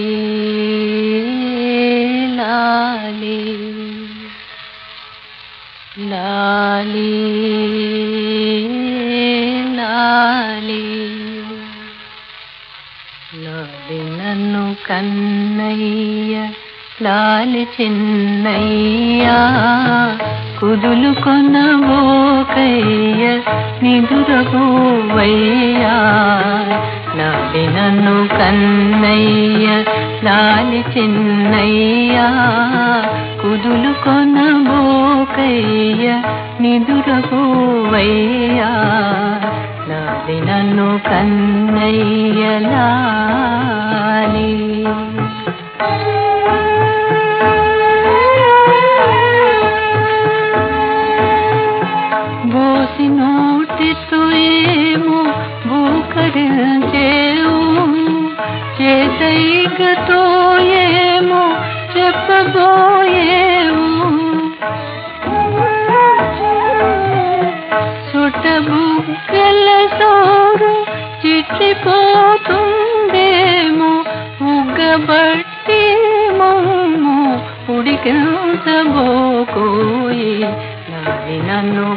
లాలి లాలి లాలి లాలి నన్ను కన్నయ్య లాలి చిన్నయ్యా కుదులు కొనబోకయ్య నిదురబోవయ్యా లాలి నన్ను కన్నయ్య లాలి చిన్నయ్యా కుదులు కొనబోకయ్య నిదురబోవయ్యా లాలి నన్ను కన్నయ్య లాలి బోసి నోటితో ఏమో బూకరించేవు చేతైగతో ఏమో చెప్పబోయేవు సుట బుగ్గల సోరు చిట్లిపోతుందేమో ఉగ్గబట్టి మమ్ము ఉడికించబోకోయి నాది నన్ను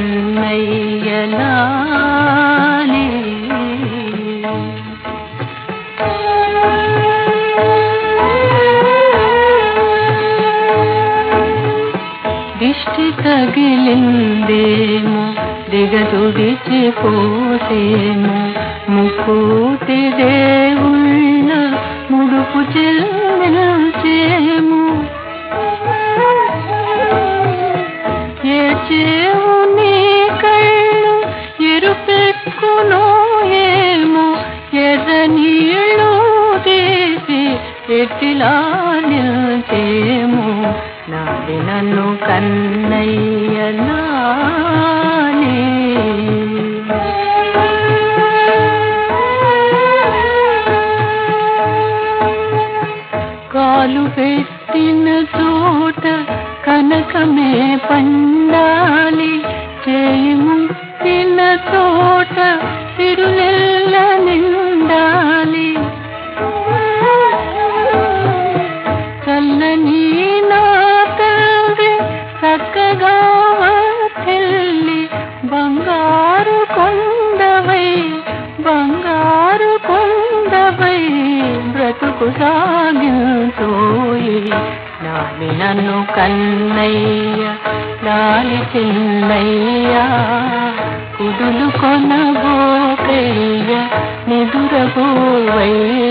కన్నయ్యలాలి దిష్టి తగిలిందేమో దిగదుడిచి పోసేమో ముక్కోటి దేవుళ్ళ ముడుపు చెల్లించేమో ఏచేవు నీ కళ్ళు ఎరుపెక్కునో ఏమో ఎర్ర నీళ్ళు తీసి ఎట్టిలా నిల్చేమో నాది నన్ను కన్నయ్య నాని కాలు పెట్టిన చోట కనకమే పండాలి చేయి ముట్టిన చోట తిరునెల్ల నిండాలి చల్లని నా తండ్రి చక్కగా తెల్లి బంగారు కొండవై బంగారు కొండవై బ్రతుకు సాగించోయి నాలి నన్ను కన్నయ్య లాలి చిన్నయ్య కుదులు కొనబోకయ్య నిదురబోవయ్య